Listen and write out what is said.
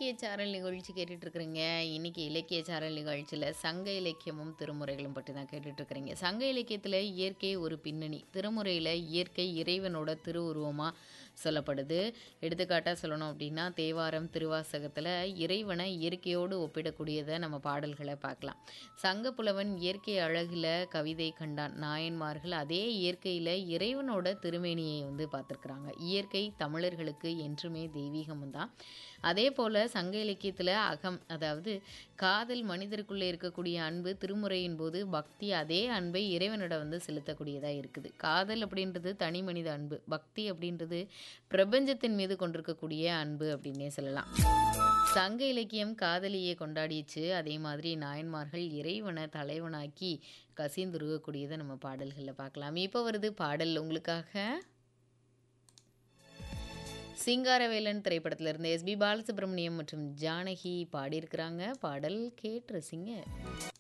இலக்கிய சாரல் நிகழ்ச்சி கேட்டுட்டு இருக்கிறீங்க இன்னைக்கு இலக்கிய சாரல் நிகழ்ச்சியில் சங்க இலக்கியமும் திருமுறைகளும் பற்றி தான் கேட்டுட்டு இருக்கிறீங்க சங்க இலக்கியத்தில் இயற்கை ஒரு பின்னணி திருமுறையில் இயற்கை இறைவனோட திருவுருவமாக சொல்லப்படுது எடுத்துக்காட்டாக சொல்லணும் அப்படின்னா தேவாரம் திருவாசகத்தில் இறைவனை இயற்கையோடு ஒப்பிடக்கூடியதை நம்ம பாடல்களை பார்க்கலாம் சங்க புலவன் இயற்கை அழகில் கவிதை கண்டான் நாயன்மார்கள் அதே இயற்கையில் இறைவனோட திருமேனியை வந்து பார்த்துருக்குறாங்க இயற்கை தமிழர்களுக்கு என்றுமே தெய்வீகம் தான் அதே போல் சங்க இலக்கியத்தில் அகம் அதாவது காதல் மனிதருக்குள்ளே இருக்கக்கூடிய அன்பு திருமுறையின் போது பக்தி அதே அன்பை இறைவனிடம் வந்து செலுத்தக்கூடியதாக இருக்குது காதல் அப்படின்றது தனி மனித அன்பு பக்தி அப்படின்றது பிரபஞ்சத்தின் மீது கொண்டிருக்கக்கூடிய அன்பு அப்படின்னே சொல்லலாம் சங்க இலக்கியம் காதலியை கொண்டாடிச்சு அதே மாதிரி நாயன்மார்கள் இறைவனை தலைவனாக்கி கசிந்துருகக்கூடியதை நம்ம பாடல்களில் பார்க்கலாம் இப்போ வருது பாடல் உங்களுக்காக சிங்காரவேலன் திரைப்படத்துல இருந்து எஸ்பி பாலசுப்ரமணியம் மற்றும் ஜானகி பாடியிருக்கிறாங்க பாடல் கேட்டு ரசிங்க